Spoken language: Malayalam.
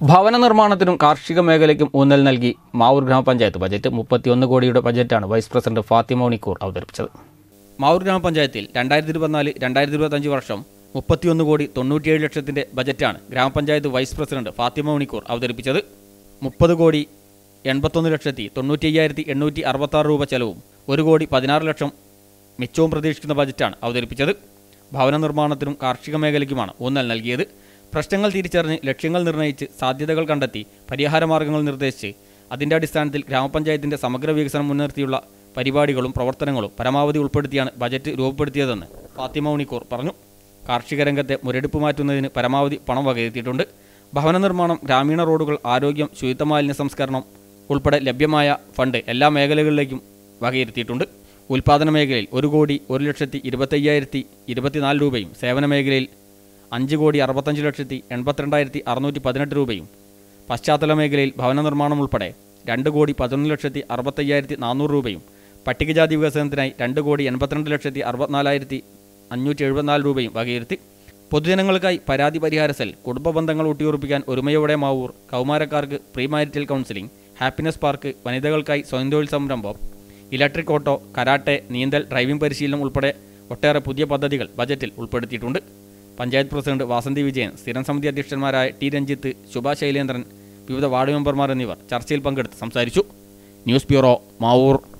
ഭവന നിർമ്മാണത്തിനും കാർഷിക മേഖലയ്ക്കും ഊന്നൽ നൽകി മാവൂർ ഗ്രാമപഞ്ചായത്ത് ബജറ്റ് മുപ്പത്തിയൊന്ന് കോടിയുടെ ബജറ്റാണ് വൈസ് പ്രസിഡന്റ് ഫാത്തിമ ഉണിക്കൂർ അവതരിപ്പിച്ചത് മാവൂർ ഗ്രാമപഞ്ചായത്തിൽ രണ്ടായിരത്തി ഇരുപത്തിനാല് രണ്ടായിരത്തി ഇരുപത്തഞ്ച് വർഷം മുപ്പത്തിയൊന്ന് കോടി തൊണ്ണൂറ്റിയേഴ് ലക്ഷത്തിന്റെ ബജറ്റാണ് ഗ്രാമപഞ്ചായത്ത് വൈസ് പ്രസിഡന്റ് ഫാത്തിമ ഉണിക്കൂർ അവതരിപ്പിച്ചത് മുപ്പത് കോടി എൺപത്തൊന്ന് ലക്ഷത്തി തൊണ്ണൂറ്റി അയ്യായിരത്തി എണ്ണൂറ്റി അറുപത്താറ് രൂപ ചെലവും ഒരു കോടി പതിനാറ് ലക്ഷം മിച്ചവും പ്രതീക്ഷിക്കുന്ന ബജറ്റാണ് അവതരിപ്പിച്ചത് ഭവന നിർമ്മാണത്തിനും കാർഷിക മേഖലയ്ക്കുമാണ് ഊന്നൽ നൽകിയത് പ്രശ്നങ്ങൾ തിരിച്ചറിഞ്ഞ് ലക്ഷ്യങ്ങൾ നിർണ്ണയിച്ച് സാധ്യതകൾ കണ്ടെത്തി പരിഹാരമാർഗങ്ങൾ നിർദ്ദേശിച്ച് അതിന്റെ അടിസ്ഥാനത്തിൽ ഗ്രാമപഞ്ചായത്തിന്റെ സമഗ്ര വികസനം മുൻനിർത്തിയുള്ള പരിപാടികളും പ്രവർത്തനങ്ങളും പരമാവധി ഉൾപ്പെടുത്തിയാണ് ബജറ്റ് രൂപപ്പെടുത്തിയതെന്ന് ഫാത്തിമ ഉണിക്കൂർ പറഞ്ഞു കാർഷിക രംഗത്തെ മുരടിപ്പ് മാറ്റുന്നതിന് പരമാവധി പണം വകയിരുത്തിയിട്ടുണ്ട് ഭവന നിർമ്മാണം ഗ്രാമീണ റോഡുകൾ ആരോഗ്യം ശുചിത്വമാലിന്യ സംസ്കരണം ഉൾപ്പെടെ ലഭ്യമായ ഫണ്ട് എല്ലാ മേഖലകളിലേക്കും വകയിരുത്തിയിട്ടുണ്ട് ഉൽപാദന മേഖലയിൽ ഒരു കോടി ഒരു ലക്ഷത്തി ഇരുപത്തയ്യായിരത്തി ഇരുപത്തിനാല് രൂപയും സേവന മേഖലയിൽ അഞ്ച് കോടി അറുപത്തഞ്ച് ലക്ഷത്തി എൺപത്തിരണ്ടായിരത്തി അറുന്നൂറ്റി പതിനെട്ട് രൂപയും പശ്ചാത്തല മേഖലയിൽ ഭവന നിർമ്മാണം ഉൾപ്പെടെ രണ്ട് കോടി പതിനൊന്ന് ലക്ഷത്തി അറുപത്തയ്യായിരത്തി നാനൂറ് രൂപയും പട്ടികജാതി വികസനത്തിനായി രണ്ട് കോടി എൺപത്തിരണ്ട് ലക്ഷത്തി അറുപത്തിനാലായിരത്തി അഞ്ഞൂറ്റി എഴുപത്തിനാല് രൂപയും വകയിരുത്തി പൊതുജനങ്ങൾക്കായി പരാതി പരിഹാര സെൽ കുടുംബ ബന്ധങ്ങൾ ഊട്ടിയുറപ്പിക്കാൻ ഒരുമയോടെ മാവൂർ കൗമാരക്കാർക്ക് pre marital counselling happiness park വനിതകൾക്കായി സ്വയം തൊഴിൽ സംരംഭം ഇലക്ട്രിക് ഓട്ടോ കരാട്ടെ നീന്തൽ ഡ്രൈവിംഗ് പരിശീലനം ഉൾപ്പെടെ ഒട്ടേറെ പുതിയ പദ്ധതികൾ ബജറ്റിൽ ഉൾപ്പെടുത്തിയിട്ടുണ്ട് പഞ്ചായത്ത് പ്രസിഡന്റ് വാസന്തി വിജയൻ സ്ഥിരം സമിതി അധ്യക്ഷന്മാരായ ടി രഞ്ജിത്ത് ശുഭ ശൈലേന്ദ്രൻ വിവിധ വാർഡ് മെമ്പർമാർ എന്നിവർ ചർച്ചയിൽ പങ്കെടുത്ത് സംസാരിച്ചു ന്യൂസ് ബ്യൂറോ മാവൂർ